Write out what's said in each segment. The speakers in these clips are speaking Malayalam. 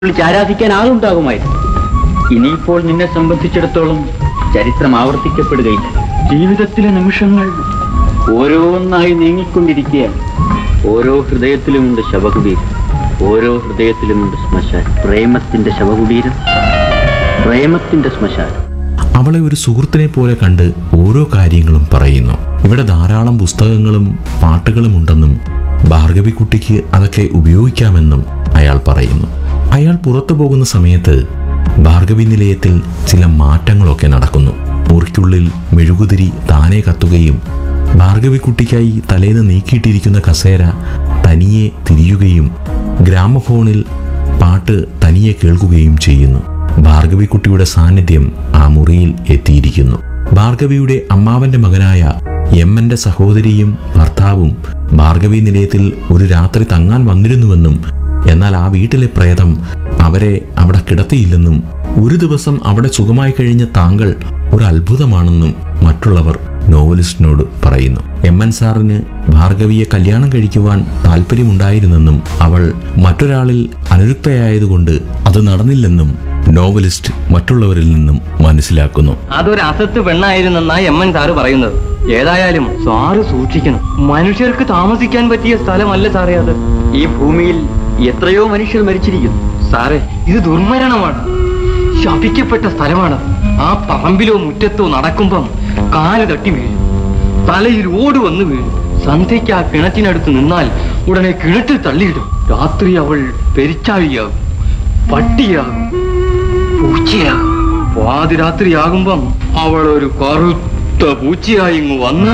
വിളിച്ച് ആരാധിക്കാൻ ആളുണ്ടാകുമായിരുന്നു ഇനിയിപ്പോൾ നിന്നെ സംബന്ധിച്ചിടത്തോളം ചരിത്രം ആവർത്തിക്കപ്പെടുകയില്ല ജീവിതത്തിലെ നിമിഷങ്ങൾ ഓരോന്നായി നീങ്ങിക്കൊണ്ടിരിക്കുകയാണ് ഓരോ ഹൃദയത്തിലുമുണ്ട് ശവകുടീരം ഓരോ ഹൃദയത്തിലുമുണ്ട് ശ്മശാനം പ്രേമത്തിന്റെ ശവകുടീരം പ്രേമത്തിന്റെ ശ്മശാനം അവളെ ഒരു സുഹൃത്തിനെ പോലെ കണ്ട് ഓരോ കാര്യങ്ങളും പറയുന്നു ഇവിടെ ധാരാളം പുസ്തകങ്ങളും പാട്ടുകളും ഉണ്ടെന്നും ഭാർഗവിക്കുട്ടിക്ക് അതൊക്കെ ഉപയോഗിക്കാമെന്നും അയാൾ പറയുന്നു അയാൾ പുറത്തു പോകുന്ന സമയത്ത് ഭാർഗവി നിലയത്തിൽ ചില മാറ്റങ്ങളൊക്കെ നടക്കുന്നു മുറിക്കുള്ളിൽ മെഴുകുതിരി താനെ കത്തുകയും ഭാർഗവിക്കുട്ടിക്കായി തലേന്ന് നീക്കിയിട്ടിരിക്കുന്ന കസേര തനിയെ തിരിയുകയും ഗ്രാമഫോണിൽ പാട്ട് തനിയെ കേൾക്കുകയും ചെയ്യുന്നു ഭാർഗവിക്കുട്ടിയുടെ സാന്നിധ്യം ആ മുറിയിൽ എത്തിയിരിക്കുന്നു ഭാർഗവിയുടെ അമ്മാവന്റെ മകനായ എമ്മന്റെ സഹോദരിയും ഭർത്താവും ഭാർഗവി നിലയത്തിൽ ഒരു രാത്രി തങ്ങാൻ വന്നിരുന്നുവെന്നും എന്നാൽ ആ വീട്ടിലെ പ്രേതം അവരെ അവിടെ കിടത്തിയില്ലെന്നും ഒരു ദിവസം അവിടെ സുഖമായി കഴിഞ്ഞ താങ്കൾ ഒരു അത്ഭുതമാണെന്നും മറ്റുള്ളവർ നോവലിസ്റ്റിനോട് പറയുന്നു എം എൻ സാറിന് ഭാർഗവിയെ കല്യാണം കഴിക്കുവാൻ താല്പര്യമുണ്ടായിരുന്നെന്നും അവൾ മറ്റൊരാളിൽ അനുരുക്തയായതുകൊണ്ട് അത് നടന്നില്ലെന്നും നോവലിസ്റ്റ് മറ്റുള്ളവരിൽ നിന്നും മനസ്സിലാക്കുന്നു അതൊരു അസത്ത് പെണ്ണായിരുന്നെന്നാ എം എൻ സാറ് പറയുന്നത് ഏതായാലും സാറ് സൂക്ഷിക്കണം മനുഷ്യർക്ക് താമസിക്കാൻ പറ്റിയ സ്ഥലമല്ല സാറേ അത് ഈ ഭൂമിയിൽ എത്രയോ മനുഷ്യർ മരിച്ചിരിക്കുന്നു സാറേ ഇത് ദുർമരണമാണ് ശപിക്കപ്പെട്ട സ്ഥലമാണ് ആ പറമ്പിലോ മുറ്റത്തോ നടക്കുമ്പം കാല് തട്ടി വീഴും തലയിൽ ഓട് വന്ന് വീഴും സന്ധ്യയ്ക്ക് ആ കിണറ്റിനടുത്ത് നിന്നാൽ ഉടനെ കിണറ്റിൽ തള്ളിയിടും രാത്രി അവൾ പെരിച്ചാഴിയാകും പട്ടിയാകും പൂച്ചയാകും പാതിരാത്രിയാകുമ്പം അവൾ ഒരു കറുത്ത പൂച്ചയായി ഇങ്ങ് വന്ന്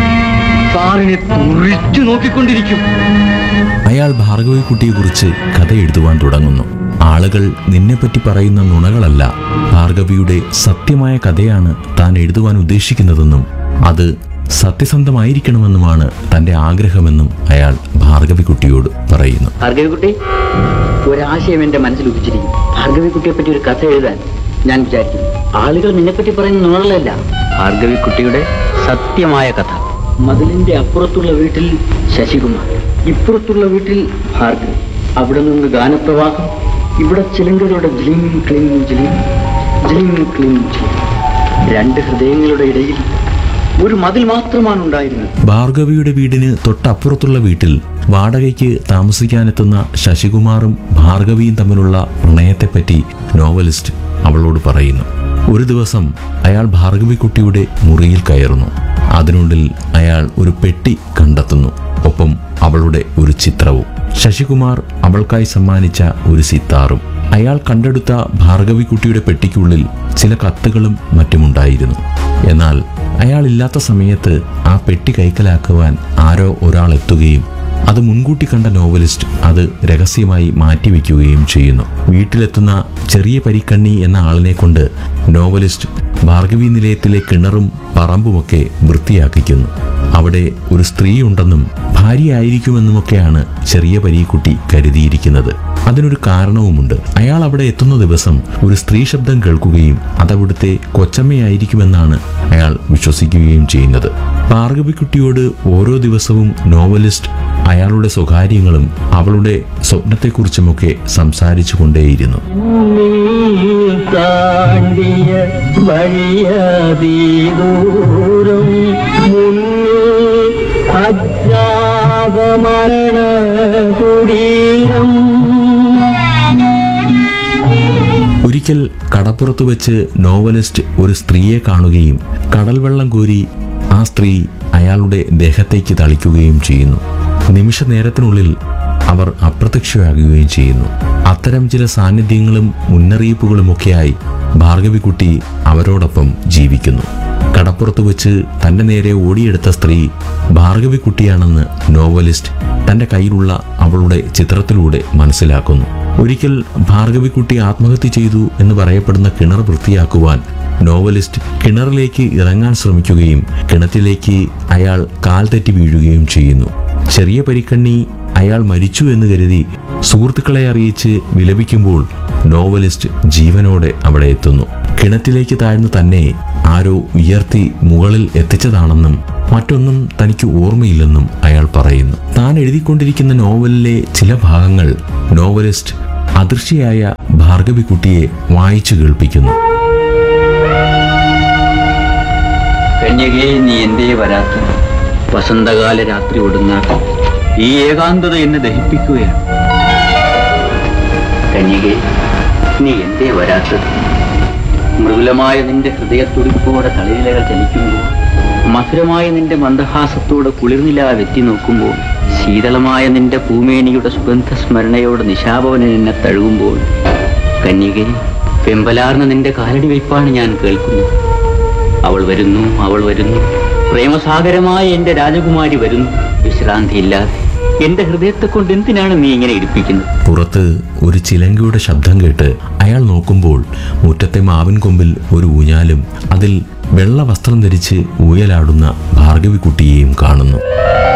സാറിനെ തുറിച്ചു നോക്കിക്കൊണ്ടിരിക്കും അയാൾ ഭാർഗവിക്കുട്ടിയെക്കുറിച്ച് കഥ എഴുതുവാൻ തുടങ്ങുന്നു ആളുകൾ നിന്നെപ്പറ്റി പറയുന്ന നുണകളല്ല ഭാർഗവിയുടെ സത്യമായ കഥയാണ് താൻ എഴുതുവാൻ ഉദ്ദേശിക്കുന്നതെന്നും അത് സത്യസന്ധമായിരിക്കണമെന്നുമാണ് തന്റെ ആഗ്രഹമെന്നും അയാൾ ഭാർഗവിക്കുട്ടിയോട് പറയുന്നു ഭാർഗവിക്കുട്ടി ഒരാശയം എന്റെ മനസ്സിൽ ഉദിച്ചിരിക്കും ഭാർഗവിക്കുട്ടിയെ പറ്റി ഒരു കഥ എഴുതാൻ ഞാൻ വിചാരിക്കുന്നു ആളുകൾ നിന്നെപ്പറ്റി പറയുന്ന നുണകളല്ല ഭാർഗവിക്കുട്ടിയുടെ സത്യമായ കഥ മതിലിന്റെ അപ്പുറത്തുള്ള വീട്ടിൽ ശശികുമാർ ഇപ്പുറത്തുള്ള വീട്ടിൽ ഭാർഗവി അവിടെ നിന്ന് ഗാനപ്രവാഹം ഇവിടെ ചിലങ്കകളുടെ ജിലിം ക്ലിം ജിലിം ജിലിം ക്ലിം ജിലിം രണ്ട് ഹൃദയങ്ങളുടെ ഇടയിൽ ഒരു മതിൽ മാത്രമാണ് ഉണ്ടായിരുന്നത് ഭാർഗവിയുടെ വീടിന് തൊട്ടപ്പുറത്തുള്ള വീട്ടിൽ വാടകയ്ക്ക് താമസിക്കാനെത്തുന്ന ശശികുമാറും ഭാർഗവിയും തമ്മിലുള്ള പ്രണയത്തെപ്പറ്റി നോവലിസ്റ്റ് അവളോട് പറയുന്നു ഒരു ദിവസം അയാൾ ഭാർഗവിക്കുട്ടിയുടെ മുറിയിൽ കയറുന്നു അതിനുള്ളിൽ അയാൾ ഒരു പെട്ടി കണ്ടെത്തുന്നു ഒപ്പം അവളുടെ ഒരു ചിത്രവും ശശികുമാർ അവൾക്കായി സമ്മാനിച്ച ഒരു സിത്താറും അയാൾ കണ്ടെടുത്ത ഭാർഗവിക്കുട്ടിയുടെ പെട്ടിക്കുള്ളിൽ ചില കത്തുകളും മറ്റുമുണ്ടായിരുന്നു എന്നാൽ അയാൾ ഇല്ലാത്ത സമയത്ത് ആ പെട്ടി കൈക്കലാക്കുവാൻ ആരോ ഒരാൾ എത്തുകയും അത് മുൻകൂട്ടി കണ്ട നോവലിസ്റ്റ് അത് രഹസ്യമായി മാറ്റിവെക്കുകയും ചെയ്യുന്നു വീട്ടിലെത്തുന്ന ചെറിയ പരിക്കണ്ണി എന്ന ആളിനെ കൊണ്ട് നോവലിസ്റ്റ് ഭാർഗവി നിലയത്തിലെ കിണറും പറമ്പുമൊക്കെ വൃത്തിയാക്കിക്കുന്നു അവിടെ ഒരു സ്ത്രീ ഉണ്ടെന്നും ഭാര്യയായിരിക്കുമെന്നുമൊക്കെയാണ് ചെറിയ പരീക്കുട്ടി കരുതിയിരിക്കുന്നത് അതിനൊരു കാരണവുമുണ്ട് അയാൾ അവിടെ എത്തുന്ന ദിവസം ഒരു സ്ത്രീ ശബ്ദം കേൾക്കുകയും അതവിടുത്തെ കൊച്ചമ്മയായിരിക്കുമെന്നാണ് അയാൾ വിശ്വസിക്കുകയും ചെയ്യുന്നത് ഭാർഗവിക്കുട്ടിയോട് ഓരോ ദിവസവും നോവലിസ്റ്റ് അയാളുടെ സ്വകാര്യങ്ങളും അവളുടെ സ്വപ്നത്തെക്കുറിച്ചുമൊക്കെ സംസാരിച്ചു കൊണ്ടേയിരുന്നു താണ്ടിയ വഴിയതീദൂരം മുന്നിൽ അജ്ഞാതമരണ കുടീരം ഒരിക്കൽ കടപ്പുറത്ത് വെച്ച് നോവലിസ്റ്റ് ഒരു സ്ത്രീയെ കാണുകയും കടൽ വെള്ളം കോരി ആ സ്ത്രീ അയാളുടെ ദേഹത്തേക്ക് തളിക്കുകയും ചെയ്യുന്നു നിമിഷ നേരത്തിനുള്ളിൽ അവർ അപ്രത്യക്ഷമാകുകയും ചെയ്യുന്നു അത്തരം ചില സാന്നിധ്യങ്ങളും മുന്നറിയിപ്പുകളുമൊക്കെയായി ഭാർഗവിക്കുട്ടി അവരോടൊപ്പം ജീവിക്കുന്നു കടപ്പുറത്ത് വെച്ച് തന്റെ നേരെ ഓടിയെടുത്ത സ്ത്രീ ഭാർഗവിക്കുട്ടിയാണെന്ന് നോവലിസ്റ്റ് തന്റെ കയ്യിലുള്ള അവളുടെ ചിത്രത്തിലൂടെ മനസ്സിലാക്കുന്നു ഒരിക്കൽ ഭാർഗവിക്കുട്ടി ആത്മഹത്യ ചെയ്തു എന്ന് പറയപ്പെടുന്ന കിണർ വൃത്തിയാക്കുവാൻ നോവലിസ്റ്റ് കിണറിലേക്ക് ഇറങ്ങാൻ ശ്രമിക്കുകയും കിണറ്റിലേക്ക് അയാൾ കാൽ തെറ്റി വീഴുകയും ചെയ്യുന്നു ചെറിയ പരിക്കണ്ണി അയാൾ മരിച്ചു എന്ന് കരുതി സുഹൃത്തുക്കളെ അറിയിച്ച് വിലപിക്കുമ്പോൾ നോവലിസ്റ്റ് ജീവനോടെ അവിടെ എത്തുന്നു കിണറ്റിലേക്ക് താഴ്ന്നു തന്നെ ആരോ ഉയർത്തി മുകളിൽ എത്തിച്ചതാണെന്നും മറ്റൊന്നും തനിക്ക് ഓർമ്മയില്ലെന്നും അയാൾ പറയുന്നു താൻ എഴുതിക്കൊണ്ടിരിക്കുന്ന നോവലിലെ ചില ഭാഗങ്ങൾ നോവലിസ്റ്റ് അദൃശ്യയായ ഭാർഗവിക്കുട്ടിയെ വായിച്ചു കേൾപ്പിക്കുന്നു കന്യകേ നീ എന്തേ വരാത്ത വസന്തകാല രാത്രി ഒടുങ്ങാത്ത ഈ ഏകാന്തത എന്നെ ദഹിപ്പിക്കുകയാണ് കന്യകേ നീ എന്തേ വരാത്തത് മൃദുലമായ നിന്റെ ഹൃദയത്തുടിപ്പോടെ തളിരിലകൾ ചലിക്കുമ്പോൾ മധുരമായ നിന്റെ മന്ദഹാസത്തോടെ കുളിർനില വെത്തി നോക്കുമ്പോൾ ശീതളമായ നിന്റെ പൂമേനിയുടെ സുഗന്ധ സ്മരണയോടെ നിശാഭവനൻ എന്നെ തഴുകുമ്പോൾ കന്യകെ വെമ്പലാർന്ന നിന്റെ കാലടി വയ്പ്പാണ് ഞാൻ കേൾക്കുന്നത് അവൾ വരുന്നു അവൾ വരുന്നു പ്രേമസാഗരമായ എന്റെ രാജകുമാരി വരുന്നു വിശ്രാന്തിയില്ലാതെ എന്റെ ഹൃദയത്തെ കൊണ്ട് എന്തിനാണ് നീ ഇങ്ങനെ ഇരിപ്പിക്കുന്നത് പുറത്ത് ഒരു ചിലങ്കയുടെ ശബ്ദം കേട്ട് അയാൾ നോക്കുമ്പോൾ മുറ്റത്തെ മാവിൻ കൊമ്പിൽ ഒരു ഊഞ്ഞാലും അതിൽ വെള്ള വസ്ത്രം ധരിച്ച് ഊയലാടുന്ന ഭാർഗവിക്കുട്ടിയെയും കാണുന്നു